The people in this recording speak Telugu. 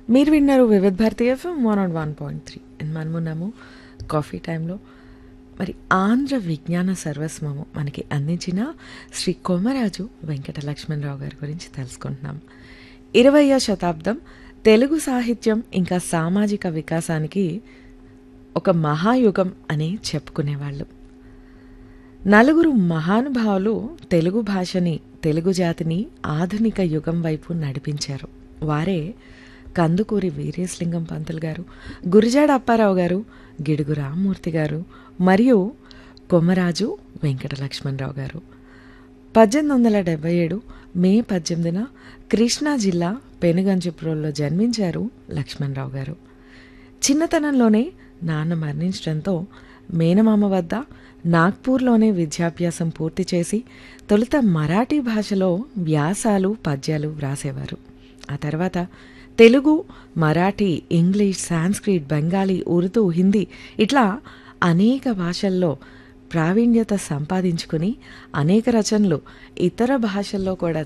మీరు విన్నారు Vividh Bharati FM one naught one point three and మనమున్నాము కాఫీ టైంలో మరి ఆంధ్ర విజ్ఞాన సర్వస్వము మనకి అందించిన శ్రీ కొమరాజు వెంకట లక్ష్మణరావు గారి గురించి తెలుసుకుంటున్నాం ఇరవయో శతాబ్దం తెలుగు సాహిత్యం ఇంకా సామాజిక వికాసానికి ఒక మహాయుగం అని చెప్పుకునేవాళ్ళు నలుగురు మహానుభావులు తెలుగు భాషని తెలుగు జాతిని ఆధునిక యుగం వైపు నడిపించారు వారే కందుకూరి వీరేశలింగం పంతులు గారు గురిజాడ అప్పారావు గారు గిడుగు రామ్మూర్తి గారు మరియు కొమరాజు వెంకట లక్ష్మణరావు గారు పద్దెనిమిది వందల డెబ్బై ఏడు మే పద్దెనిమిదిన కృష్ణా జిల్లా పెనుగంచిపురంలో జన్మించారు లక్ష్మణరావు గారు చిన్నతనంలోనే నాన్న మరణించడంతో మేనమామ వద్ద నాగ్పూర్లోనే విద్యాభ్యాసం పూర్తి చేసి తొలుత మరాఠీ భాషలో వ్యాసాలు పద్యాలు వ్రాసేవారు ఆ తర్వాత తెలుగు మరాఠీ ఇంగ్లీష్ సాంస్క్రిట్ బెంగాలీ ఉర్దూ హిందీ ఇట్లా అనేక భాషల్లో ప్రావీణ్యత సంపాదించుకుని అనేక రచనలు ఇతర భాషల్లో కూడా